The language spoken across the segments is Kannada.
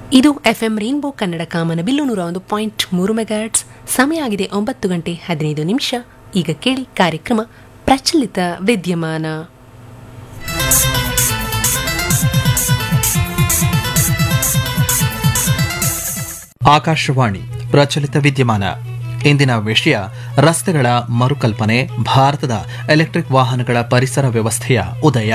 ಇದು ಎಫ್ಎಂ ರೈನ್ಬೋ ಕನ್ನಡ ಕಾಮನ ಬಿಲ್ಲು ನೂರ ಒಂದು ಪಾಯಿಂಟ್ ಮೂರು ಮೆಗಾಟ್ಸ್ ಸಮಯ ಆಗಿದೆ ಒಂಬತ್ತು ಗಂಟೆ ಹದಿನೈದು ನಿಮಿಷ ಈಗ ಕೇಳಿ ಕಾರ್ಯಕ್ರಮ ಪ್ರಚಲಿತ ವಿದ್ಯಮಾನ ಆಕಾಶವಾಣಿ ಪ್ರಚಲಿತ ವಿದ್ಯಮಾನ ಇಂದಿನ ವಿಷಯ ರಸ್ತೆಗಳ ಮರುಕಲ್ಪನೆ ಭಾರತದ ಎಲೆಕ್ಟ್ರಿಕ್ ವಾಹನಗಳ ಪರಿಸರ ವ್ಯವಸ್ಥೆಯ ಉದಯ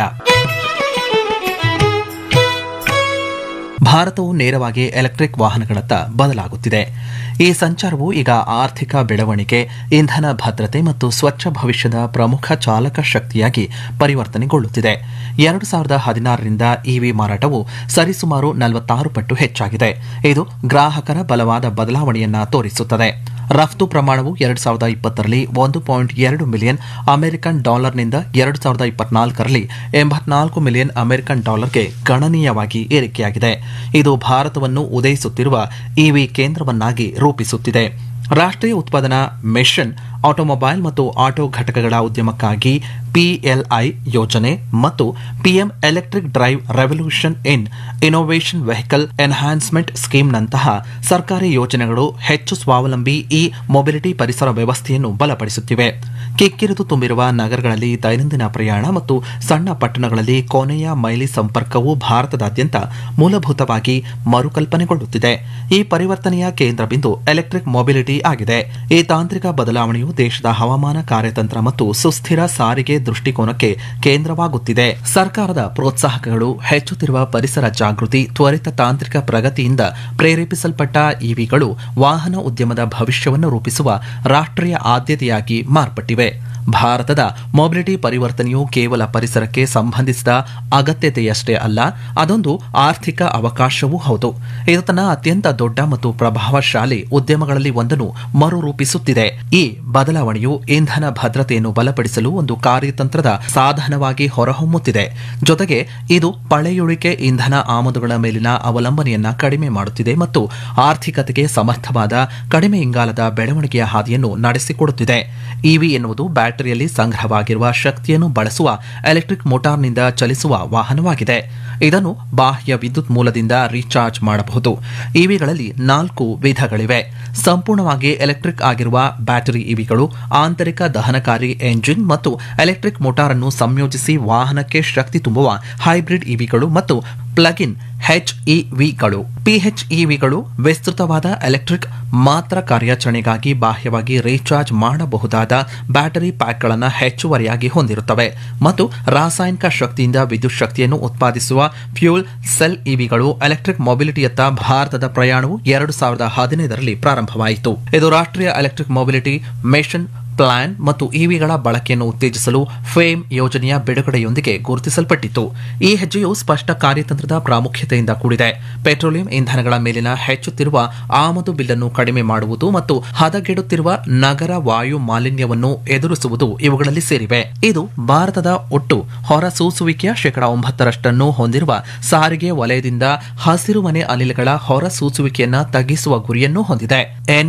ಭಾರತವು ನೇರವಾಗಿ ಎಲೆಕ್ಟ್ರಿಕ್ ವಾಹನಗಳತ್ತ ಬದಲಾಗುತ್ತಿದೆ ಈ ಸಂಚಾರವು ಈಗ ಆರ್ಥಿಕ ಬೆಳವಣಿಗೆ ಇಂಧನ ಭದ್ರತೆ ಮತ್ತು ಸ್ವಚ್ಛ ಭವಿಷ್ಯದ ಪ್ರಮುಖ ಚಾಲಕ ಶಕ್ತಿಯಾಗಿ ಪರಿವರ್ತನೆಗೊಳ್ಳುತ್ತಿದೆ ಎರಡು ಸಾವಿರದ ಹದಿನಾರರಿಂದ ಇವಿ ಮಾರಾಟವು ಸರಿಸುಮಾರು ನಲವತ್ತಾರು ಪಟ್ಟು ಹೆಚ್ಚಾಗಿದೆ ಇದು ಗ್ರಾಹಕರ ಬಲವಾದ ಬದಲಾವಣೆಯನ್ನ ತೋರಿಸುತ್ತದೆ ರಫ್ತು ಪ್ರಮಾಣವು ಎರಡು ಸಾವಿರದ ಇಪ್ಪತ್ತರಲ್ಲಿ ಒಂದು ಪಾಯಿಂಟ್ ಎರಡು ಮಿಲಿಯನ್ ಅಮೆರಿಕನ್ ಡಾಲರ್ನಿಂದ ಎರಡು ಸಾವಿರದ ಇಪ್ಪತ್ನಾಲ್ಕರಲ್ಲಿ ಎಂಬತ್ನಾಲ್ಕು ಮಿಲಿಯನ್ ಅಮೆರಿಕನ್ ಡಾಲರ್ಗೆ ಗಣನೀಯವಾಗಿ ಏರಿಕೆಯಾಗಿದೆ ಇದು ಭಾರತವನ್ನು ಉದಯಿಸುತ್ತಿರುವ ಇವಿ ಕೇಂದ್ರವನ್ನಾಗಿ ರೂಪಿಸುತ್ತಿದೆ ರಾಷ್ಟ್ರೀಯ ಉತ್ಪಾದನಾ ಮಿಷನ್ ಆಟೋಮೊಬೈಲ್ ಮತ್ತು ಆಟೋ ಘಟಕಗಳ ಉದ್ಯಮಕ್ಕಾಗಿ ಪಿಎಲ್ಐ ಯೋಜನೆ ಮತ್ತು PM electric drive revolution in innovation vehicle enhancement ಸ್ಕೀಮ್ನಂತಹ ಸರ್ಕಾರಿ ಯೋಜನೆಗಳು ಹೆಚ್ಚು ಸ್ವಾವಲಂಬಿ ಇ ಮೊಬಿಲಿಟಿ ಪರಿಸರ ವ್ಯವಸ್ಥೆಯನ್ನು ಬಲಪಡಿಸುತ್ತಿವೆ ಕಿಕ್ಕಿರಿದು ತುಂಬಿರುವ ನಗರಗಳಲ್ಲಿ ದೈನಂದಿನ ಪ್ರಯಾಣ ಮತ್ತು ಸಣ್ಣ ಪಟ್ಟಣಗಳಲ್ಲಿ ಕೊನೆಯ ಮೈಲಿ ಸಂಪರ್ಕವು ಭಾರತದಾದ್ಯಂತ ಮೂಲಭೂತವಾಗಿ ಮರುಕಲ್ಪನೆಗೊಳ್ಳುತ್ತಿದೆ ಈ ಪರಿವರ್ತನೆಯ ಕೇಂದ್ರ ಬಿಂದು ಎಲೆಕ್ಟ್ರಿಕ್ ಮೊಬಿಲಿಟಿ ಆಗಿದೆ ಈ ತಾಂತ್ರಿಕ ಬದಲಾವಣೆಯು ದೇಶದ ಹವಾಮಾನ ಕಾರ್ಯತಂತ್ರ ಮತ್ತು ಸುಸ್ಥಿರ ಸಾರಿಗೆ ದೃಷ್ಟಿಕೋನಕ್ಕೆ ಕೇಂದ್ರವಾಗುತ್ತಿದೆ ಸರ್ಕಾರದ ಪ್ರೋತ್ಸಾಹಕಗಳು ಹೆಚ್ಚುತ್ತಿರುವ ಪರಿಸರ ಜಾಗೃತಿ ತ್ವರಿತ ತಾಂತ್ರಿಕ ಪ್ರಗತಿಯಿಂದ ಪ್ರೇರೇಪಿಸಲ್ಪಟ್ಟ ಇವಿಗಳು ವಾಹನ ಉದ್ಯಮದ ಭವಿಷ್ಯವನ್ನು ರೂಪಿಸುವ ರಾಷ್ಟ್ರೀಯ ಆದ್ಯತೆಯಾಗಿ ಮಾರ್ಪಟ್ಟಿವೆ ಭಾರತದ ಮೊಬಿಲಿಟಿ ಪರಿವರ್ತನೆಯು ಕೇವಲ ಪರಿಸರಕ್ಕೆ ಸಂಬಂಧಿಸಿದ ಅಗತ್ಯತೆಯಷ್ಟೇ ಅಲ್ಲ ಅದೊಂದು ಆರ್ಥಿಕ ಅವಕಾಶವೂ ಹೌದು ಇದು ತನ್ನ ಅತ್ಯಂತ ದೊಡ್ಡ ಮತ್ತು ಪ್ರಭಾವಶಾಲಿ ಉದ್ಯಮಗಳಲ್ಲಿ ಒಂದನ್ನು ಮರುರೂಪಿಸುತ್ತಿದೆ ಈ ಬದಲಾವಣೆಯು ಇಂಧನ ಭದ್ರತೆಯನ್ನು ಬಲಪಡಿಸಲು ಒಂದು ಕಾರ್ಯತಂತ್ರದ ಸಾಧನವಾಗಿ ಹೊರಹೊಮ್ಮುತ್ತಿದೆ ಜೊತೆಗೆ ಇದು ಪಳೆಯುಳಿಕೆ ಇಂಧನ ಆಮದುಗಳ ಮೇಲಿನ ಅವಲಂಬನೆಯನ್ನ ಕಡಿಮೆ ಮಾಡುತ್ತಿದೆ ಮತ್ತು ಆರ್ಥಿಕತೆಗೆ ಸಮರ್ಥವಾದ ಕಡಿಮೆ ಇಂಗಾಲದ ಬೆಳವಣಿಗೆಯ ಹಾದಿಯನ್ನು ನಡೆಸಿಕೊಡುತ್ತಿದೆ ಇವಿ ಎನ್ನುವುದು ಬ್ಯಾಟರಿಯಲ್ಲಿ ಸಂಗ್ರಹವಾಗಿರುವ ಶಕ್ತಿಯನ್ನು ಬಳಸುವ ಎಲೆಕ್ಟ್ರಿಕ್ ಮೋಟಾರ್ನಿಂದ ಚಲಿಸುವ ವಾಹನವಾಗಿದೆ ಇದನ್ನು ಬಾಹ್ಯ ವಿದ್ಯುತ್ ಮೂಲದಿಂದ ರೀಚಾರ್ಜ್ ಮಾಡಬಹುದು ಇವಿಗಳಲ್ಲಿ ನಾಲ್ಕು ವಿಧಗಳಿವೆ ಸಂಪೂರ್ಣವಾಗಿ ಎಲೆಕ್ಟ್ರಿಕ್ ಆಗಿರುವ ಬ್ಯಾಟರಿ ಇವಿಗಳು ಆಂತರಿಕ ದಹನಕಾರಿ ಎಂಜಿನ್ ಮತ್ತು ಎಲೆಕ್ಟ್ರಿಕ್ ಮೋಟಾರ್ ಅನ್ನು ಸಂಯೋಜಿಸಿ ವಾಹನಕ್ಕೆ ಶಕ್ತಿ ತುಂಬುವ ಹೈಬ್ರಿಡ್ ಇವಿಗಳು ಮತ್ತು ಪ್ಲಗ್ ಇನ್ ಹೆಚ್ಇವಿಗಳು ಪಿಎಚ್ಇವಿಗಳು ವಿಸ್ತೃತವಾದ ಎಲೆಕ್ಟ್ರಿಕ್ ಮಾತ್ರ ಕಾರ್ಯಾಚರಣೆಗಾಗಿ ಬಾಹ್ಯವಾಗಿ ರೀಚಾರ್ಜ್ ಮಾಡಬಹುದಾದ ಬ್ಯಾಟರಿ ಪ್ಯಾಕ್ಗಳನ್ನು ಹೆಚ್ಚುವರಿಯಾಗಿ ಹೊಂದಿರುತ್ತವೆ ಮತ್ತು ರಾಸಾಯನಿಕ ಶಕ್ತಿಯಿಂದ ವಿದ್ಯುತ್ ಶಕ್ತಿಯನ್ನು ಉತ್ಪಾದಿಸುವ ಫ್ಯೂಲ್ ಸೆಲ್ ಇವಿಗಳು ಎಲೆಕ್ಟ್ರಿಕ್ ಮೊಬಿಲಿಟಿಯತ್ತ ಭಾರತದ ಪ್ರಯಾಣವು ಎರಡು ಸಾವಿರದ ಹದಿನೈದರಲ್ಲಿ ಪ್ರಾರಂಭವಾಯಿತು ಇದು ರಾಷ್ಟ್ರೀಯ ಎಲೆಕ್ಟ್ರಿಕ್ ಮೊಬಿಲಿಟಿ ಮಿಷನ್ ಪ್ಲಾನ್ ಮತ್ತು ಇವಿಗಳ ಬಳಕೆಯನ್ನು ಉತ್ತೇಜಿಸಲು ಫೇಮ್ ಯೋಜನೆಯ ಬಿಡುಗಡೆಯೊಂದಿಗೆ ಗುರುತಿಸಲ್ಪಟ್ಟಿತ್ತು ಈ ಹೆಜ್ಜೆಯು ಸ್ಪಷ್ಟ ಕಾರ್ಯತಂತ್ರದ ಪ್ರಾಮುಖ್ಯತೆಯಿಂದ ಕೂಡಿದೆ ಪೆಟ್ರೋಲಿಯಂ ಇಂಧನಗಳ ಮೇಲಿನ ಹೆಚ್ಚುತ್ತಿರುವ ಆಮದು ಬಿಲ್ಲನ್ನು ಕಡಿಮೆ ಮಾಡುವುದು ಮತ್ತು ಹದಗೆಡುತ್ತಿರುವ ನಗರ ವಾಯು ಮಾಲಿನ್ಯವನ್ನು ಎದುರಿಸುವುದು ಇವುಗಳಲ್ಲಿ ಸೇರಿವೆ ಇದು ಭಾರತದ ಒಟ್ಟು ಹೊರಸೂಸುವಿಕೆಯ ಶೇಕಡಾ ಒಂಬತ್ತರಷ್ಟನ್ನು ಹೊಂದಿರುವ ಸಾರಿಗೆ ವಲಯದಿಂದ ಹಸಿರುಮನೆ ಅನಿಲಗಳ ಹೊರಸೂಸುವಿಕೆಯನ್ನು ತಗ್ಗಿಸುವ ಗುರಿಯನ್ನು ಹೊಂದಿದೆ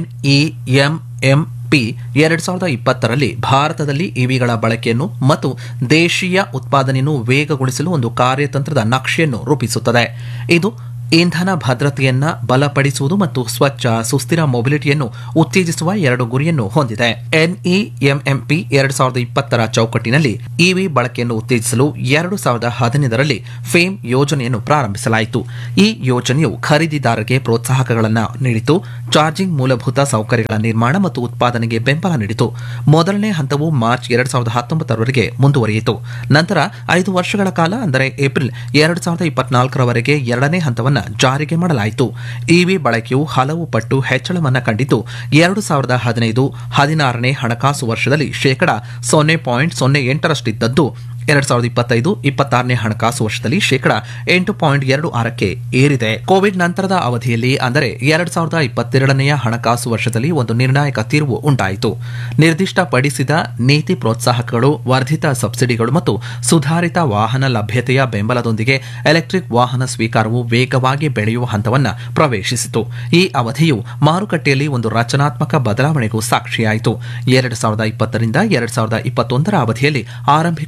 ಎನ್ಇಎಂಎಂ ಪಿ ಎರಡ್ ಸಾವಿರದ ಇಪ್ಪತ್ತರಲ್ಲಿ ಭಾರತದಲ್ಲಿ ಇವಿಗಳ ಬಳಕೆಯನ್ನು ಮತ್ತು ದೇಶೀಯ ಉತ್ಪಾದನೆಯನ್ನು ವೇಗಗೊಳಿಸಲು ಒಂದು ಕಾರ್ಯತಂತ್ರದ ನಕ್ಷೆಯನ್ನು ರೂಪಿಸುತ್ತದೆ ಇದು ಇಂಧನ ಭದ್ರತೆಯನ್ನ ಬಲಪಡಿಸುವುದು ಮತ್ತು ಸ್ವಚ್ಛ ಸುಸ್ಥಿರ ಮೊಬಿಲಿಟಿಯನ್ನು ಉತ್ತೇಜಿಸುವ ಎರಡು ಗುರಿಯನ್ನು ಹೊಂದಿದೆ ಎನ್ಇಎಂಎಂಪಿ ಎರಡ್ ಸಾವಿರದ ಇಪ್ಪತ್ತರ ಚೌಕಟ್ಟಿನಲ್ಲಿ ಇವಿ ಬಳಕೆಯನ್ನು ಉತ್ತೇಜಿಸಲು ಎರಡು ಸಾವಿರದ ಹದಿನೈದರಲ್ಲಿ ಫೇಮ್ ಯೋಜನೆಯನ್ನು ಪ್ರಾರಂಭಿಸಲಾಯಿತು ಈ ಯೋಜನೆಯು ಖರೀದಿದಾರರಿಗೆ ಪ್ರೋತ್ಸಾಹಕಗಳನ್ನು ನೀಡಿತು ಚಾರ್ಜಿಂಗ್ ಮೂಲಭೂತ ಸೌಕರ್ಯಗಳ ನಿರ್ಮಾಣ ಮತ್ತು ಉತ್ಪಾದನೆಗೆ ಬೆಂಬಲ ನೀಡಿತು ಮೊದಲನೇ ಹಂತವು ಮಾರ್ಚ್ ಎರಡ್ ಸಾವಿರದ ಹತ್ತೊಂಬತ್ತರವರೆಗೆ ಮುಂದುವರಿಯಿತು ನಂತರ ಐದು ವರ್ಷಗಳ ಕಾಲ ಅಂದರೆ ಏಪ್ರಿಲ್ ಎರಡ್ ಸಾವಿರದ ಇಪ್ಪತ್ನಾಲ್ಕರವರೆಗೆ ಎರಡನೇ ಹಂತವನ್ನು ಜಾರಿಗೆ ಮಾಡಲಾಯಿತು ಇವಿ ಬಳಕೆಯು ಹಲವು ಪಟ್ಟು ಹೆಚ್ಚಳವನ್ನು ಕಂಡಿದ್ದು ಎರಡು ಸಾವಿರದ ಹದಿನೈದು ಹದಿನಾರನೇ ಹಣಕಾಸು ವರ್ಷದಲ್ಲಿ ಶೇಕಡಾ ಸೊನ್ನೆ ಪಾಯಿಂಟ್ ಸೊನ್ನೆ ಎಂಟರಷ್ಟಿದ್ದದ್ದು ಎರಡ್ ಸಾವಿರದ ಇಪ್ಪತ್ತೈದು ಇಪ್ಪತ್ತಾರನೇ ಹಣಕಾಸು ವರ್ಷದಲ್ಲಿ ಶೇಕಡಾ ಎಂಟು ಪಾಯಿಂಟ್ ಎರಡು ಆರಕ್ಕೆ ಏರಿದೆ ಕೋವಿಡ್ ನಂತರದ ಅವಧಿಯಲ್ಲಿ ಅಂದರೆ ಎರಡ್ ಸಾವಿರದ ಇಪ್ಪತ್ತೆರಡನೆಯ ಹಣಕಾಸು ವರ್ಷದಲ್ಲಿ ಒಂದು ನಿರ್ಣಾಯಕ ತಿರುವು ಉಂಟಾಯಿತು ನಿರ್ದಿಷ್ಟಪಡಿಸಿದ ನೀತಿ ಪ್ರೋತ್ಸಾಹಕಗಳು ವರ್ಧಿತ ಸಬ್ಸಿಡಿಗಳು ಮತ್ತು ಸುಧಾರಿತ ವಾಹನ ಲಭ್ಯತೆಯ ಬೆಂಬಲದೊಂದಿಗೆ ಎಲೆಕ್ಟ್ರಿಕ್ ವಾಹನ ಸ್ವೀಕಾರವು ವೇಗವಾಗಿ ಬೆಳೆಯುವ ಹಂತವನ್ನು ಪ್ರವೇಶಿಸಿತು ಈ ಅವಧಿಯು ಮಾರುಕಟ್ಟೆಯಲ್ಲಿ ಒಂದು ರಚನಾತ್ಮಕ ಬದಲಾವಣೆಗೂ ಸಾಕ್ಷಿಯಾಯಿತು ಎರಡ್ ಸಾವಿರದ ಇಪ್ಪತ್ತರಿಂದ ಎರಡ್ ಸಾವಿರದ ಇಪ್ಪತ್ತೊಂದರ ಅವಧಿಯಲ್ಲಿ ಆರಂಭಿಕ ಸ್ವೀಕಾರ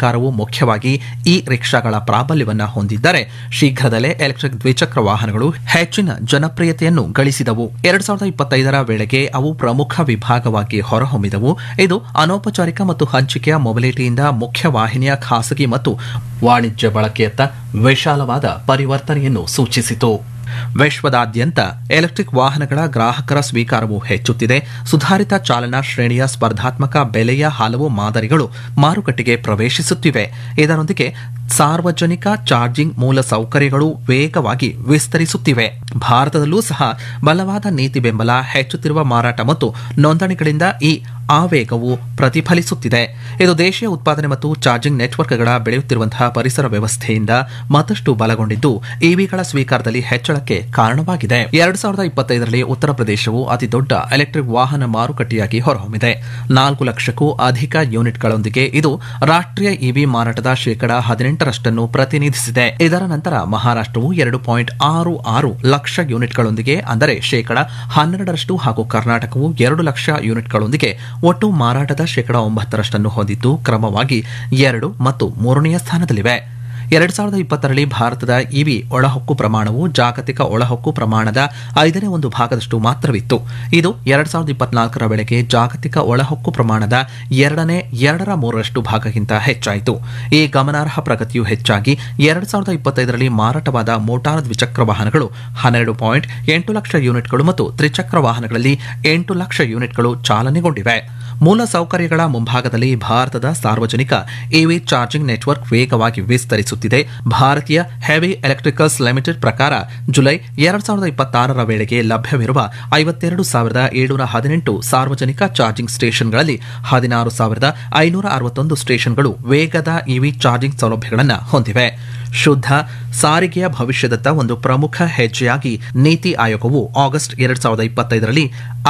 ಸ್ವೀಕಾರವು ಮುಖ್ಯವಾಗಿ ಇ ರಿಕ್ಷಾಗಳ ಪ್ರಾಬಲ್ಯವನ್ನ ಹೊಂದಿದ್ದರೆ ಶೀಘ್ರದಲ್ಲೇ ಎಲೆಕ್ಟ್ರಿಕ್ ದ್ವಿಚಕ್ರ ವಾಹನಗಳು ಹೆಚ್ಚಿನ ಜನಪ್ರಿಯತೆಯನ್ನು ಗಳಿಸಿದವು ಎರಡ್ ಸಾವಿರದ ಇಪ್ಪತ್ತೈದರ ವೇಳೆಗೆ ಅವು ಪ್ರಮುಖ ವಿಭಾಗವಾಗಿ ಹೊರಹೊಮ್ಮಿದವು ಇದು ಅನೌಪಚಾರಿಕ ಮತ್ತು ಹಂಚಿಕೆಯ ಮೊಬಿಲಿಟಿಯಿಂದ ಮುಖ್ಯ ವಾಹಿನಿಯ ಖಾಸಗಿ ಮತ್ತು ವಾಣಿಜ್ಯ ಬಳಕೆಯತ್ತ ವಿಶಾಲವಾದ ಪರಿವರ್ತನೆಯನ್ನು ಸೂಚಿಸಿತು ವಿಶ್ವದಾದ್ಯಂತ ಎಲೆಕ್ಟ್ರಿಕ್ ವಾಹನಗಳ ಗ್ರಾಹಕರ ಸ್ವೀಕಾರವು ಹೆಚ್ಚುತ್ತಿದೆ ಸುಧಾರಿತ ಚಾಲನಾ ಶ್ರೇಣಿಯ ಸ್ಪರ್ಧಾತ್ಮಕ ಬೆಲೆಯ ಹಲವು ಮಾದರಿಗಳು ಮಾರುಕಟ್ಟೆಗೆ ಪ್ರವೇಶಿಸುತ್ತಿವೆ ಇದರೊಂದಿಗೆ ಸಾರ್ವಜನಿಕ ಚಾರ್ಜಿಂಗ್ ಮೂಲ ಸೌಕರ್ಯಗಳು ವೇಗವಾಗಿ ವಿಸ್ತರಿಸುತ್ತಿವೆ ಭಾರತದಲ್ಲೂ ಸಹ ಬಲವಾದ ನೀತಿ ಬೆಂಬಲ ಹೆಚ್ಚುತ್ತಿರುವ ಮಾರಾಟ ಮತ್ತು ನೋಂದಣಿಗಳಿಂದ ಈ ಆವೇಗವು ಪ್ರತಿಫಲಿಸುತ್ತಿದೆ ಇದು ದೇಶೀಯ ಉತ್ಪಾದನೆ ಮತ್ತು ಚಾರ್ಜಿಂಗ್ ನೆಟ್ವರ್ಕ್ಗಳ ಬೆಳೆಯುತ್ತಿರುವಂತಹ ಪರಿಸರ ವ್ಯವಸ್ಥೆಯಿಂದ ಮತ್ತಷ್ಟು ಬಲಗೊಂಡಿದ್ದು ಇವಿಗಳ ಸ್ವೀಕಾರದಲ್ಲಿ ಹೆಚ್ಚಳಕ್ಕೆ ಕಾರಣವಾಗಿದೆ ಎರಡ್ ಸಾವಿರದ ಇಪ್ಪತ್ತೈದರಲ್ಲಿ ಉತ್ತರ ಪ್ರದೇಶವು ಅತಿದೊಡ್ಡ ಎಲೆಕ್ಟ್ರಿಕ್ ವಾಹನ ಮಾರುಕಟ್ಟೆಯಾಗಿ ಹೊರಹೊಮ್ಮಿದೆ ನಾಲ್ಕು ಲಕ್ಷಕ್ಕೂ ಅಧಿಕ ಯೂನಿಟ್ಗಳೊಂದಿಗೆ ಇದು ರಾಷ್ಟ್ರೀಯ ಇವಿ ಮಾರಾಟದ ಶೇಕಡ ಹದಿನೆಂಟರಷ್ಟನ್ನು ಪ್ರತಿನಿಧಿಸಿದೆ ಇದರ ನಂತರ ಮಹಾರಾಷ್ಟ್ರವು ಎರಡು ಪಾಯಿಂಟ್ ಆರು ಆರು ಲಕ್ಷ ಯೂನಿಟ್ಗಳೊಂದಿಗೆ ಅಂದರೆ ಶೇಕಡ ಹನ್ನೆರಡರಷ್ಟು ಹಾಗೂ ಕರ್ನಾಟಕವು ಎರಡು ಲಕ್ಷ ಯೂನಿಟ್ಗಳೊಂದಿಗೆ ಒಟ್ಟು ಮಾರಾಟದ ಶೇಕಡ ಒಂಬತ್ತರಷ್ಟನ್ನು ಹೊಂದಿದ್ದು ಕ್ರಮವಾಗಿ ಎರಡು ಮತ್ತು ಮೂರನೆಯ ಸ್ಥಾನದಲ್ಲಿವೆ ಎರಡ್ ಸಾವಿರದ ಇಪ್ಪತ್ತರಲ್ಲಿ ಭಾರತದ ಇವಿ ಒಳಹೊಕ್ಕು ಪ್ರಮಾಣವು ಜಾಗತಿಕ ಒಳಹೊಕ್ಕು ಪ್ರಮಾಣದ ಐದನೇ ಒಂದು ಭಾಗದಷ್ಟು ಮಾತ್ರವಿತ್ತು ಇದು ಎರಡ್ ಸಾವಿರದ ಇಪ್ಪತ್ನಾಲ್ಕರ ವೇಳೆಗೆ ಜಾಗತಿಕ ಒಳಹೊಕ್ಕು ಪ್ರಮಾಣದ ಎರಡನೇ ಎರಡರ ಮೂರರಷ್ಟು ಭಾಗಕ್ಕಿಂತ ಹೆಚ್ಚಾಯಿತು ಈ ಗಮನಾರ್ಹ ಪ್ರಗತಿಯು ಹೆಚ್ಚಾಗಿ ಎರಡ್ ಸಾವಿರದ ಇಪ್ಪತ್ತೈದರಲ್ಲಿ ಮಾರಾಟವಾದ ಮೋಟಾರ್ ದ್ವಿಚಕ್ರ ವಾಹನಗಳು ಹನ್ನೆರಡು ಪಾಯಿಂಟ್ ಎಂಟು ಲಕ್ಷ ಯೂನಿಟ್ಗಳು ಮತ್ತು ತ್ರಿಚಕ್ರ ವಾಹನಗಳಲ್ಲಿ ಎಂಟು ಲಕ್ಷ ಯೂನಿಟ್ಗಳು ಚಾಲನೆಗೊಂಡಿವೆ ಮೂಲ ಸೌಕರ್ಯಗಳ ಮುಂಭಾಗದಲ್ಲಿ ಭಾರತದ ಸಾರ್ವಜನಿಕ ಇವಿ ಚಾರ್ಜಿಂಗ್ ನೆಟ್ವರ್ಕ್ ವೇಗವಾಗಿ ವಿಸ್ತರಿಸುತ್ತಿದೆ ಭಾರತೀಯ ಹೆವಿ ಎಲೆಕ್ಟ್ರಿಕಲ್ಸ್ ಲಿಮಿಟೆಡ್ ಪ್ರಕಾರ ಜುಲೈ ಎರಡ್ ಸಾವಿರದ ಇಪ್ಪತ್ತಾರರ ವೇಳೆಗೆ ಲಭ್ಯವಿರುವ ಐವತ್ತೆರಡು ಸಾವಿರದ ಏಳುನೂರ ಹದಿನೆಂಟು ಸಾರ್ವಜನಿಕ ಚಾರ್ಜಿಂಗ್ ಸ್ಟೇಷನ್ಗಳಲ್ಲಿ ಹದಿನಾರು ಸಾವಿರದ ಐನೂರ ಅರವತ್ತೊಂದು ಸ್ಟೇಷನ್ಗಳು ವೇಗದ ಇವಿ ಚಾರ್ಜಿಂಗ್ ಸೌಲಭ್ಯಗಳನ್ನು ಹೊಂದಿವೆ ಶುದ್ಧ ಸಾರಿಗೆಯ ಭವಿಷ್ಯದತ್ತ ಒಂದು ಪ್ರಮುಖ ಹೆಜ್ಜೆಯಾಗಿ ನೀತಿ ಆಯೋಗವು ಆಗಸ್ಟ್ ಎರಡ್ ಸಾವಿರದ ಇಪ್ಪತ್ತೈದರಲ್ಲಿ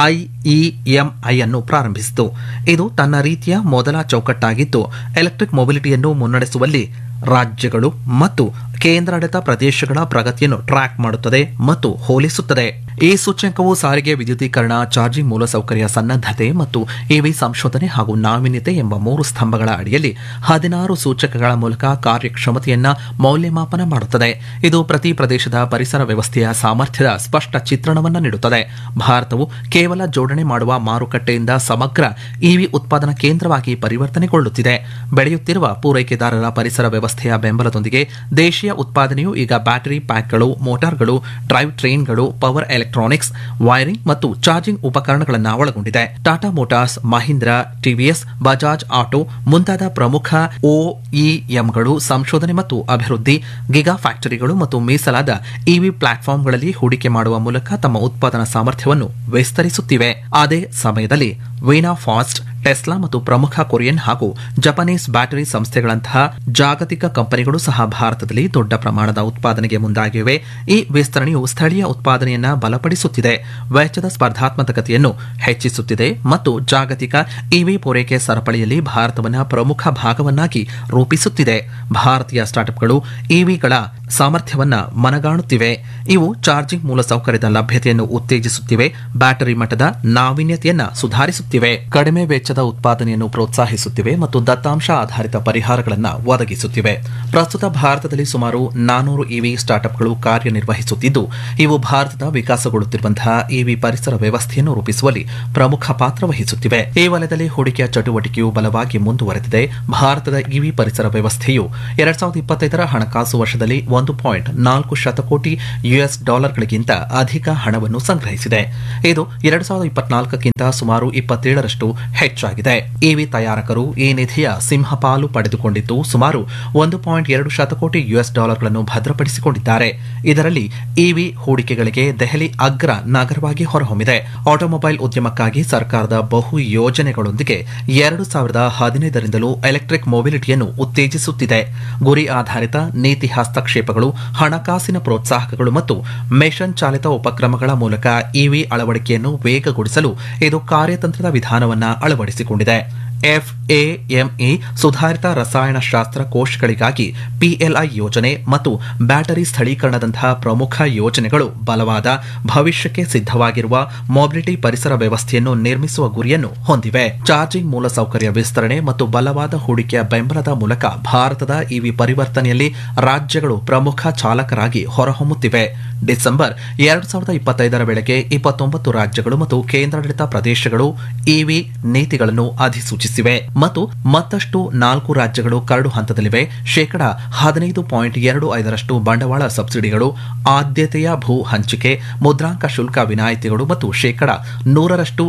ಐಇಎಂಐ ಅನ್ನು ಪ್ರಾರಂಭಿಸಿತು ಇದು ತನ್ನ ರೀತಿಯ ಮೊದಲ ಚೌಕಟ್ಟಾಗಿದ್ದು ಎಲೆಕ್ಟ್ರಿಕ್ ಮೊಬಿಲಿಟಿಯನ್ನು ಮುನ್ನಡೆಸುವಲ್ಲಿ ರಾಜ್ಯಗಳು ಮತ್ತು ಕೇಂದ್ರಾಡಳಿತ ಪ್ರದೇಶಗಳ ಪ್ರಗತಿಯನ್ನು ಟ್ರ್ಯಾಕ್ ಮಾಡುತ್ತದೆ ಮತ್ತು ಹೋಲಿಸುತ್ತದೆ ಈ ಸೂಚ್ಯಂಕವು ಸಾರಿಗೆ ವಿದ್ಯುದೀಕರಣ ಚಾರ್ಜಿಂಗ್ ಮೂಲಸೌಕರ್ಯ ಸನ್ನದ್ಧತೆ ಮತ್ತು ಇವಿ ಸಂಶೋಧನೆ ಹಾಗೂ ನಾವೀನ್ಯತೆ ಎಂಬ ಮೂರು ಸ್ತಂಭಗಳ ಅಡಿಯಲ್ಲಿ ಹದಿನಾರು ಸೂಚಕಗಳ ಮೂಲಕ ಕಾರ್ಯಕ್ಷಮತೆಯನ್ನ ಮೌಲ್ಯಮಾಪನ ಮಾಡುತ್ತದೆ ಇದು ಪ್ರತಿ ಪ್ರದೇಶದ ಪರಿಸರ ವ್ಯವಸ್ಥೆಯ ಸಾಮರ್ಥ್ಯದ ಸ್ಪಷ್ಟ ಚಿತ್ರಣವನ್ನು ನೀಡುತ್ತದೆ ಭಾರತವು ಕೇವಲ ಜೋಡಣೆ ಮಾಡುವ ಮಾರುಕಟ್ಟೆಯಿಂದ ಸಮಗ್ರ ಇವಿ ಉತ್ಪಾದನಾ ಕೇಂದ್ರವಾಗಿ ಪರಿವರ್ತನೆಗೊಳ್ಳುತ್ತಿದೆ ಬೆಳೆಯುತ್ತಿರುವ ಪೂರೈಕೆದಾರರ ಪರಿಸರ ವ್ಯವಸ್ಥೆಯ ಬೆಂಬಲದೊಂದಿಗೆ ದೇಶೀಯ ಉತ್ಪಾದನೆಯು ಈಗ ಬ್ಯಾಟರಿ ಪ್ಯಾಕ್ಗಳು ಮೋಟಾರ್ಗಳು ಡ್ರೈವ್ ಟ್ರೈನ್ಗಳು ಪವರ್ ಎಲೆಕ್ಟ್ರಾನಿಕ್ಸ್ ವೈರಿಂಗ್ ಮತ್ತು ಚಾರ್ಜಿಂಗ್ ಉಪಕರಣಗಳನ್ನು ಒಳಗೊಂಡಿದೆ Tata motors Mahindra TVS Bajaj auto ಮುಂತಾದ ಪ್ರಮುಖ ಒಇಎಂಗಳು ಸಂಶೋಧನೆ ಮತ್ತು ಅಭಿವೃದ್ಧಿ ಗಿಗಾ ಫ್ಯಾಕ್ಟರಿಗಳು ಮತ್ತು ಮೀಸಲಾದ ಇವಿ ಪ್ಲಾಟ್ಫಾರ್ಮ್ಗಳಲ್ಲಿ ಹೂಡಿಕೆ ಮಾಡುವ ಮೂಲಕ ತಮ್ಮ ಉತ್ಪಾದನಾ ಸಾಮರ್ಥ್ಯವನ್ನು ವಿಸ್ತರಿಸುತ್ತಿವೆ ಅದೇ ಸಮಯದಲ್ಲಿ ವೀನಾ ಫಾಸ್ಟ್ ಟೆಸ್ಲಾ ಮತ್ತು ಪ್ರಮುಖ ಕೊರಿಯನ್ ಹಾಗೂ ಜಪಾನೀಸ್ ಬ್ಯಾಟರಿ ಸಂಸ್ಥೆಗಳಂತಹ ಜಾಗತಿಕ ಕಂಪನಿಗಳು ಸಹ ಭಾರತದಲ್ಲಿ ದೊಡ್ಡ ಪ್ರಮಾಣದ ಉತ್ಪಾದನೆಗೆ ಮುಂದಾಗಿವೆ ಈ ವಿಸ್ತರಣೆಯು ಸ್ಥಳೀಯ ಉತ್ಪಾದನೆಯನ್ನ ಬಲಪಡಿಸುತ್ತಿದೆ ವೆಚ್ಚದ ಸ್ಪರ್ಧಾತ್ಮಕತೆಯನ್ನು ಹೆಚ್ಚಿಸುತ್ತಿದೆ ಮತ್ತು ಜಾಗತಿಕ ಇವಿ ಪೂರೈಕೆ ಸರಪಳಿಯಲ್ಲಿ ಭಾರತವನ್ನು ಪ್ರಮುಖ ಭಾಗವನ್ನಾಗಿ ರೂಪಿಸುತ್ತಿದೆ ಭಾರತೀಯ ಸ್ಟಾರ್ಟ್ಅಪ್ಗಳು ಇವಿಗಳ ಸಾಮರ್ಥ್ಯವನ್ನ ಮನಗಾಣುತ್ತಿವೆ ಇವು ಚಾರ್ಜಿಂಗ್ ಮೂಲಸೌಕರ್ಯದ ಲಭ್ಯತೆಯನ್ನು ಉತ್ತೇಜಿಸುತ್ತಿವೆ ಬ್ಯಾಟರಿ ಮಟ್ಟದ ನಾವೀನ್ಯತೆಯನ್ನ ಸುಧಾರಿಸುತ್ತಿವೆ ಕಡಿಮೆ ವೆಚ್ಚದ ಉತ್ಪಾದನೆಯನ್ನು ಪ್ರೋತ್ಸಾಹಿಸುತ್ತಿವೆ ಮತ್ತು ದತ್ತಾಂಶ ಆಧಾರಿತ ಪರಿಹಾರಗಳನ್ನು ಒದಗಿಸುತ್ತಿವೆ ಪ್ರಸ್ತುತ ಭಾರತದಲ್ಲಿ ಸುಮಾರು ನಾನೂರು ಇವಿ ಸ್ಟಾರ್ಟ್ಅಪ್ಗಳು ಕಾರ್ಯನಿರ್ವಹಿಸುತ್ತಿದ್ದು ಇವು ಭಾರತದ ವಿಕಾಸಗೊಳ್ಳುತ್ತಿರುವಂತಹ ಇವಿ ಪರಿಸರ ವ್ಯವಸ್ಥೆಯನ್ನು ರೂಪಿಸುವಲ್ಲಿ ಪ್ರಮುಖ ಪಾತ್ರ ವಹಿಸುತ್ತಿವೆ ಈ ವಲಯದಲ್ಲಿ ಹೂಡಿಕೆಯ ಚಟುವಟಿಕೆಯು ಬಲವಾಗಿ ಮುಂದುವರೆದಿದೆ ಭಾರತದ ಇವಿ ಪರಿಸರ ವ್ಯವಸ್ಥೆಯು ಎರಡ್ ಸಾವಿರದ ಇಪ್ಪತ್ತೈದರ ಹಣಕಾಸು ವರ್ಷದಲ್ಲಿ ಒಂದು ಪಾಯಿಂಟ್ ನಾಲ್ಕು ಶತಕೋಟಿ ಯುಎಸ್ ಡಾಲರ್ಗಳಿಗಿಂತ ಅಧಿಕ ಹಣವನ್ನು ಸಂಗ್ರಹಿಸಿದೆ ಇದು ಎರಡ್ ಸಾವಿರದ ಇಪ್ಪತ್ನಾಲ್ಕಕ್ಕಿಂತ ಸುಮಾರು ಇಪ್ಪತ್ತೇಳರಷ್ಟು ಹೆಚ್ಚಾಗಿದೆ ಇವಿ ತಯಾರಕರು ಈ ನಿಧಿಯ ಸಿಂಹಪಾಲು ಪಡೆದುಕೊಂಡಿದ್ದು ಸುಮಾರು ಒಂದು ಪಾಯಿಂಟ್ ಎರಡು ಶತಕೋಟಿ ಯುಎಸ್ ಡಾಲರ್ಗಳನ್ನು ಭದ್ರಪಡಿಸಿಕೊಂಡಿದ್ದಾರೆ ಇದರಲ್ಲಿ ಇವಿ ಹೂಡಿಕೆಗಳಿಗೆ ದೆಹಲಿ ಅಗ್ರ ನಗರವಾಗಿ ಹೊರಹೊಮ್ಮಿದೆ ಆಟೋಮೊಬೈಲ್ ಉದ್ಯಮಕ್ಕಾಗಿ ಸರ್ಕಾರದ ಬಹು ಯೋಜನೆಗಳೊಂದಿಗೆ ಎರಡು ಸಾವಿರದ ಹದಿನೈದರಿಂದಲೂ ಎಲೆಕ್ಟ್ರಿಕ್ ಮೊಬಿಲಿಟಿಯನ್ನು ಉತ್ತೇಜಿಸುತ್ತಿದೆ ಗುರಿ ಆಧಾರಿತ ನೀತಿ ಹಸ್ತಕ್ಷೇಪಗಳು ಹಣಕಾಸಿನ ಪ್ರೋತ್ಸಾಹಕಗಳು ಮತ್ತು ಮಿಷನ್ ಚಾಲಿತ ಉಪಕ್ರಮಗಳ ಮೂಲಕ ಇವಿ ಅಳವಡಿಕೆಯನ್ನು ವೇಗಗೊಳಿಸಲು ಇದು ಕಾರ್ಯತಂತ್ರದ ವಿಧಾನವನ್ನು ಅಳವಡಿಸಿಕೊಂಡಿದೆ ಎಫ್ಎಎಂಇ ಸುಧಾರಿತ ರಸಾಯನಶಾಸ್ತ್ರ ಕೋಶಗಳಿಗಾಗಿ ಪಿಎಲ್ಐ ಯೋಜನೆ ಮತ್ತು ಬ್ಯಾಟರಿ ಸ್ಥಳೀಕರಣದಂತಹ ಪ್ರಮುಖ ಯೋಜನೆಗಳು ಬಲವಾದ ಭವಿಷ್ಯಕ್ಕೆ ಸಿದ್ಧವಾಗಿರುವ ಮೊಬಿಲಿಟಿ ಪರಿಸರ ವ್ಯವಸ್ಥೆಯನ್ನು ನಿರ್ಮಿಸುವ ಗುರಿಯನ್ನು ಹೊಂದಿವೆ ಚಾರ್ಜಿಂಗ್ ಮೂಲಸೌಕರ್ಯ ವಿಸ್ತರಣೆ ಮತ್ತು ಬಲವಾದ ಹೂಡಿಕೆಯ ಬೆಂಬಲದ ಮೂಲಕ ಭಾರತದ ಇವಿ ಪರಿವರ್ತನೆಯಲ್ಲಿ ರಾಜ್ಯಗಳು ಪ್ರಮುಖ ಚಾಲಕರಾಗಿ ಹೊರಹೊಮ್ಮುತ್ತಿವೆ ಡಿಸೆಂಬರ್ ಎರಡು ಸಾವಿರದ ಇಪ್ಪತ್ತೈದರ ವೇಳೆಗೆ ಇಪ್ಪತ್ತೊಂಬತ್ತು ರಾಜ್ಯಗಳು ಮತ್ತು ಕೇಂದ್ರಾಡಳಿತ ಪ್ರದೇಶಗಳು ಇವಿ ನೀತಿಗಳನ್ನು ಅಧಿಸೂಚಿಸಿವೆ ಮತ್ತು ಮತ್ತಷ್ಟು ನಾಲ್ಕು ರಾಜ್ಯಗಳು ಕರಡು ಹಂತದಲ್ಲಿವೆ ಶೇಕಡಾ ಹದಿನೈದು ಪಾಯಿಂಟ್ ಎರಡು ಐದರಷ್ಟು ಬಂಡವಾಳ ಸಬ್ಸಿಡಿಗಳು ಆದ್ಯತೆಯ ಭೂ ಹಂಚಿಕೆ ಮುದ್ರಾಂಕ ಶುಲ್ಕ ವಿನಾಯಿತಿಗಳು ಮತ್ತು ಶೇಕಡಾ ನೂರರಷ್ಟು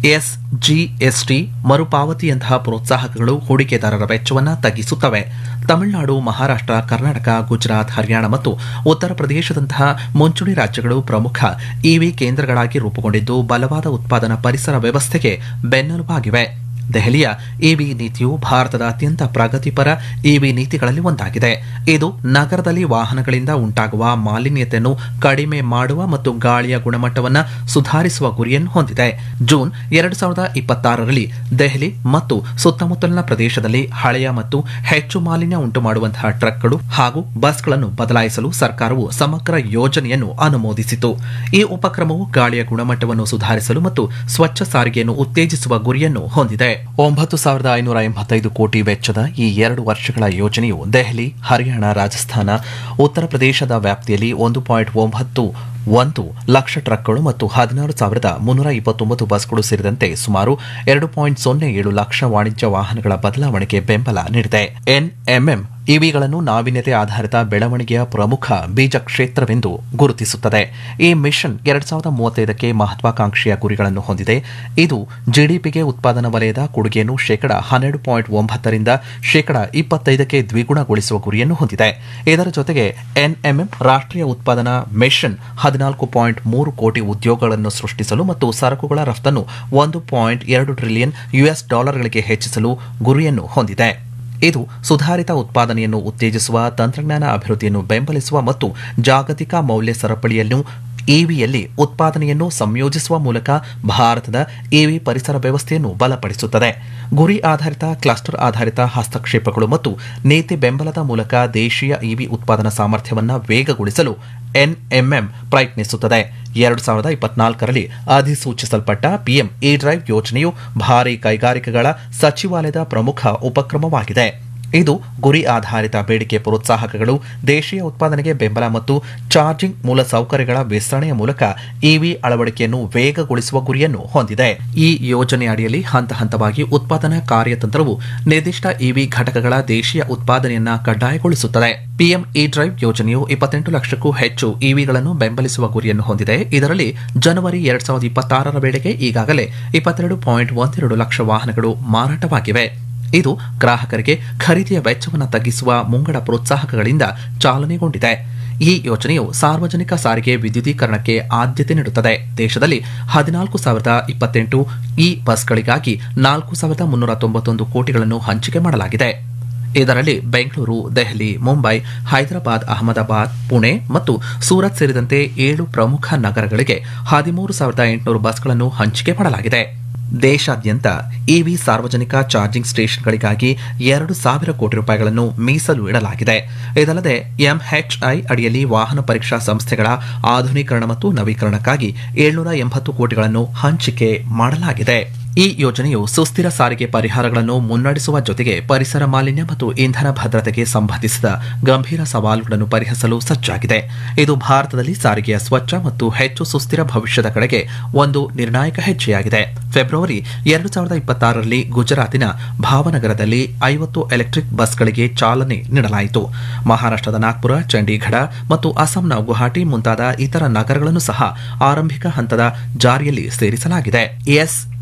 ಎಸ್ಜಿಎಸ್ಟಿ ಮರುಪಾವತಿಯಂತಹ ಪ್ರೋತ್ಸಾಹಕಗಳು ಹೂಡಿಕೆದಾರರ ವೆಚ್ಚವನ್ನು ತಗ್ಗಿಸುತ್ತವೆ ತಮಿಳುನಾಡು ಮಹಾರಾಷ್ಟ್ರ ಕರ್ನಾಟಕ ಗುಜರಾತ್ ಹರಿಯಾಣ ಮತ್ತು ಉತ್ತರ ಪ್ರದೇಶದಂತಹ ಮುಂಚೂಣಿ ರಾಜ್ಯಗಳು ಪ್ರಮುಖ ಇವಿ ಕೇಂದ್ರಗಳಾಗಿ ರೂಪುಗೊಂಡಿದ್ದು ಬಲವಾದ ಉತ್ಪಾದನಾ ಪರಿಸರ ವ್ಯವಸ್ಥೆಗೆ ಬೆನ್ನೆಲುಬಾಗಿವೆ ದೆಹಲಿಯ ಇವಿ ನೀತಿಯು ಭಾರತದ ಅತ್ಯಂತ ಪ್ರಗತಿಪರ ಇವಿ ನೀತಿಗಳಲ್ಲಿ ಒಂದಾಗಿದೆ ಇದು ನಗರದಲ್ಲಿ ವಾಹನಗಳಿಂದ ಉಂಟಾಗುವ ಮಾಲಿನ್ಯತೆಯನ್ನು ಕಡಿಮೆ ಮಾಡುವ ಮತ್ತು ಗಾಳಿಯ ಗುಣಮಟ್ಟವನ್ನು ಸುಧಾರಿಸುವ ಗುರಿಯನ್ನು ಹೊಂದಿದೆ ಜೂನ್ ಎರಡು ಸಾವಿರದ ಇಪ್ಪತ್ತಾರರಲ್ಲಿ ದೆಹಲಿ ಮತ್ತು ಸುತ್ತಮುತ್ತಲಿನ ಪ್ರದೇಶದಲ್ಲಿ ಹಳೆಯ ಮತ್ತು ಹೆಚ್ಚು ಮಾಲಿನ್ಯ ಉಂಟು ಮಾಡುವಂತಹ ಟ್ರಕ್ಗಳು ಹಾಗೂ ಬಸ್ಗಳನ್ನು ಬದಲಾಯಿಸಲು ಸರ್ಕಾರವು ಸಮಗ್ರ ಯೋಜನೆಯನ್ನು ಅನುಮೋದಿಸಿತು ಈ ಉಪಕ್ರಮವು ಗಾಳಿಯ ಗುಣಮಟ್ಟವನ್ನು ಸುಧಾರಿಸಲು ಮತ್ತು ಸ್ವಚ್ಛ ಸಾರಿಗೆಯನ್ನು ಉತ್ತೇಜಿಸುವ ಗುರಿಯನ್ನು ಹೊಂದಿದೆ ಒಂಬತ್ತು ಸಾವಿರದ ಐನೂರ ಎಂಬತ್ತೈದು ಕೋಟಿ ವೆಚ್ಚದ ಈ ಎರಡು ವರ್ಷಗಳ ಯೋಜನೆಯು ದೆಹಲಿ ಹರಿಯಾಣ ರಾಜಸ್ಥಾನ ಉತ್ತರ ಪ್ರದೇಶದ ವ್ಯಾಪ್ತಿಯಲ್ಲಿ ಒಂದು ಪಾಯಿಂಟ್ ಒಂಬತ್ತು ಒಂದು ಲಕ್ಷ ಟ್ರಕ್ಗಳು ಮತ್ತು ಹದಿನಾರು ಸಾವಿರದ ಮುನ್ನೂರ ಇಪ್ಪತ್ತೊಂಬತ್ತು ಬಸ್ಗಳು ಸೇರಿದಂತೆ ಸುಮಾರು ಎರಡು ಪಾಯಿಂಟ್ ಸೊನ್ನೆ ಏಳು ಲಕ್ಷ ವಾಣಿಜ್ಯ ವಾಹನಗಳ ಬದಲಾವಣೆಗೆ ಬೆಂಬಲ ನೀಡಿದೆ ಎನ್ಎಂಎಂ ಇವಿಗಳನ್ನು ನಾವೀನ್ಯತೆ ಆಧಾರಿತ ಬೆಳವಣಿಗೆಯ ಪ್ರಮುಖ ಬೀಜ ಕ್ಷೇತ್ರವೆಂದು ಗುರುತಿಸುತ್ತದೆ ಈ ಮಿಷನ್ ಎರಡ್ ಸಾವಿರದ ಮೂವತ್ತೈದಕ್ಕೆ ಮಹತ್ವಾಕಾಂಕ್ಷೆಯ ಗುರಿಗಳನ್ನು ಹೊಂದಿದೆ ಇದು ಜಿಡಿಪಿಗೆ ಉತ್ಪಾದನಾ ವಲಯದ ಕೊಡುಗೆಯನ್ನು ಶೇಕಡ ಹನ್ನೆರಡು ಪಾಯಿಂಟ್ ಒಂಬತ್ತರಿಂದ ಶೇಕಡ ಇಪ್ಪತ್ತೈದಕ್ಕೆ ದ್ವಿಗುಣಗೊಳಿಸುವ ಗುರಿಯನ್ನು ಹೊಂದಿದೆ ಇದರ ಜೊತೆಗೆ ಎನ್ಎಂಎಂ ರಾಷ್ಟ್ರೀಯ ಉತ್ಪಾದನಾ ಮಿಷನ್ ಹದಿನಾಲ್ಕು ಪಾಯಿಂಟ್ ಮೂರು ಕೋಟಿ ಉದ್ಯೋಗಗಳನ್ನು ಸೃಷ್ಟಿಸಲು ಮತ್ತು ಸರಕುಗಳ ರಫ್ತನ್ನು ಒಂದು ಪಾಯಿಂಟ್ ಎರಡು ಟ್ರಿಲಿಯನ್ ಯುಎಸ್ ಡಾಲರ್ಗಳಿಗೆ ಹೆಚ್ಚಿಸಲು ಗುರಿಯನ್ನು ಹೊಂದಿದೆ ಇದು ಸುಧಾರಿತ ಉತ್ಪಾದನೆಯನ್ನು ಉತ್ತೇಜಿಸುವ ತಂತ್ರಜ್ಞಾನ ಅಭಿವೃದ್ಧಿಯನ್ನು ಬೆಂಬಲಿಸುವ ಮತ್ತು ಜಾಗತಿಕ ಮೌಲ್ಯ ಸರಪಳಿಯನ್ನು ಇವಿಯಲ್ಲಿ ಉತ್ಪಾದನೆಯನ್ನು ಸಂಯೋಜಿಸುವ ಮೂಲಕ ಭಾರತದ ಇವಿ ಪರಿಸರ ವ್ಯವಸ್ಥೆಯನ್ನು ಬಲಪಡಿಸುತ್ತದೆ ಗುರಿ ಆಧಾರಿತ ಕ್ಲಸ್ಟರ್ ಆಧಾರಿತ ಹಸ್ತಕ್ಷೇಪಗಳು ಮತ್ತು ನೀತಿ ಬೆಂಬಲದ ಮೂಲಕ ದೇಶೀಯ ಇವಿ ಉತ್ಪಾದನಾ ಸಾಮರ್ಥ್ಯವನ್ನು ವೇಗಗೊಳಿಸಲು ಎನ್ಎಂಎಂ ಪ್ರಯತ್ನಿಸುತ್ತದೆ ಎರಡು ಸಾವಿರದ ಇಪ್ಪತ್ನಾಲ್ಕರಲ್ಲಿ ಅಧಿಸೂಚಿಸಲ್ಪಟ್ಟ ಪಿಎಂ ಇ ಡ್ರೈವ್ ಯೋಜನೆಯು ಭಾರಿ ಕೈಗಾರಿಕೆಗಳ ಸಚಿವಾಲಯದ ಪ್ರಮುಖ ಉಪಕ್ರಮವಾಗಿದೆ ಇದು ಗುರಿ ಆಧಾರಿತ ಬೇಡಿಕೆ ಪ್ರೋತ್ಸಾಹಕಗಳು ದೇಶೀಯ ಉತ್ಪಾದನೆಗೆ ಬೆಂಬಲ ಮತ್ತು ಚಾರ್ಜಿಂಗ್ ಮೂಲ ಸೌಕರ್ಯಗಳ ವಿಸ್ತರಣೆಯ ಮೂಲಕ ಇವಿ ಅಳವಡಿಕೆಯನ್ನು ವೇಗಗೊಳಿಸುವ ಗುರಿಯನ್ನು ಹೊಂದಿದೆ ಈ ಯೋಜನೆ ಅಡಿಯಲ್ಲಿ ಹಂತ ಹಂತವಾಗಿ ಉತ್ಪಾದನಾ ಕಾರ್ಯತಂತ್ರವು ನಿರ್ದಿಷ್ಟ ಇವಿ ಘಟಕಗಳ ದೇಶೀಯ ಉತ್ಪಾದನೆಯನ್ನ ಕಡ್ಡಾಯಗೊಳಿಸುತ್ತದೆ ಪಿಎಂ ಇ ಡ್ರೈವ್ ಯೋಜನೆಯು ಇಪ್ಪತ್ತೆಂಟು ಲಕ್ಷಕ್ಕೂ ಹೆಚ್ಚು ಇವಿಗಳನ್ನು ಬೆಂಬಲಿಸುವ ಗುರಿಯನ್ನು ಹೊಂದಿದೆ ಇದರಲ್ಲಿ ಜನವರಿ ಎರಡ್ ಸಾವಿರದ ಇಪ್ಪತ್ತಾರರ ವೇಳೆಗೆ ಈಗಾಗಲೇ ಇಪ್ಪತ್ತೆರಡು ಪಾಯಿಂಟ್ ಒಂದೆರಡು ಲಕ್ಷ ವಾಹನಗಳು ಮಾರಾಟವಾಗಿವೆ ಇದು ಗ್ರಾಹಕರಿಗೆ ಖರೀದಿಯ ವೆಚ್ಚವನ್ನು ತಗ್ಗಿಸುವ ಮುಂಗಡ ಪ್ರೋತ್ಸಾಹಕಗಳಿಂದ ಚಾಲನೆಗೊಂಡಿದೆ ಈ ಯೋಜನೆಯು ಸಾರ್ವಜನಿಕ ಸಾರಿಗೆ ವಿದ್ಯುದೀಕರಣಕ್ಕೆ ಆದ್ಯತೆ ನೀಡುತ್ತದೆ ದೇಶದಲ್ಲಿ ಹದಿನಾಲ್ಕು ಸಾವಿರದ ಇಪ್ಪತ್ತೆಂಟು ಇ ಬಸ್ಗಳಿಗಾಗಿ ನಾಲ್ಕು ಸಾವಿರದ ಮುನ್ನೂರ ತೊಂಬತ್ತೊಂದು ಕೋಟಿಗಳನ್ನು ಹಂಚಿಕೆ ಮಾಡಲಾಗಿದೆ ಇದರಲ್ಲಿ ಬೆಂಗಳೂರು ದೆಹಲಿ ಮುಂಬೈ ಹೈದರಾಬಾದ್ ಅಹಮದಾಬಾದ್ ಪುಣೆ ಮತ್ತು ಸೂರತ್ ಸೇರಿದಂತೆ ಏಳು ಪ್ರಮುಖ ನಗರಗಳಿಗೆ ಹದಿಮೂರು ಸಾವಿರದ ಎಂಟುನೂರು ಬಸ್ಗಳನ್ನು ಹಂಚಿಕೆ ಮಾಡಲಾಗಿದೆ ದೇಶಾದ್ಯಂತ ಇವಿ ಸಾರ್ವಜನಿಕ ಚಾರ್ಜಿಂಗ್ ಸ್ಟೇಷನ್ಗಳಿಗಾಗಿ ಎರಡು ಸಾವಿರ ಕೋಟಿ ರೂಪಾಯಿಗಳನ್ನು ಮೀಸಲು ಇಡಲಾಗಿದೆ ಇದಲ್ಲದೆ ಎಂಎಚ್ಐ ಅಡಿಯಲ್ಲಿ ವಾಹನ ಪರೀಕ್ಷಾ ಸಂಸ್ಥೆಗಳ ಆಧುನೀಕರಣ ಮತ್ತು ನವೀಕರಣಕ್ಕಾಗಿ ಏಳ್ನೂರ ಎಂಬತ್ತು ಕೋಟಿಗಳನ್ನು ಹಂಚಿಕೆ ಮಾಡಲಾಗಿದೆ ಈ ಯೋಜನೆಯು ಸುಸ್ಥಿರ ಸಾರಿಗೆ ಪರಿಹಾರಗಳನ್ನು ಮುನ್ನಡೆಸುವ ಜೊತೆಗೆ ಪರಿಸರ ಮಾಲಿನ್ಯ ಮತ್ತು ಇಂಧನ ಭದ್ರತೆಗೆ ಸಂಬಂಧಿಸಿದ ಗಂಭೀರ ಸವಾಲುಗಳನ್ನು ಪರಿಹರಿಸಲು ಸಜ್ಜಾಗಿದೆ ಇದು ಭಾರತದಲ್ಲಿ ಸಾರಿಗೆಯ ಸ್ವಚ್ಛ ಮತ್ತು ಹೆಚ್ಚು ಸುಸ್ಥಿರ ಭವಿಷ್ಯದ ಕಡೆಗೆ ಒಂದು ನಿರ್ಣಾಯಕ ಹೆಜ್ಜೆಯಾಗಿದೆ ಫೆಬ್ರವರಿ ಎರಡು ಸಾವಿರದ ಇಪ್ಪತ್ತಾರರಲ್ಲಿ ಗುಜರಾತಿನ ಭಾವನಗರದಲ್ಲಿ ಐವತ್ತು ಎಲೆಕ್ಟ್ರಿಕ್ ಬಸ್ಗಳಿಗೆ ಚಾಲನೆ ನೀಡಲಾಯಿತು ಮಹಾರಾಷ್ಟ್ರದ ನಾಗ್ಪುರ ಚಂಡೀಗಢ ಮತ್ತು ಅಸ್ಸಾಂನ ಗುವಾಹಟಿ ಮುಂತಾದ ಇತರ ನಗರಗಳನ್ನು ಸಹ ಆರಂಭಿಕ ಹಂತದ ಜಾರಿಯಲ್ಲಿ ಸೇರಿಸಲಾಗಿದೆ ಎಸ್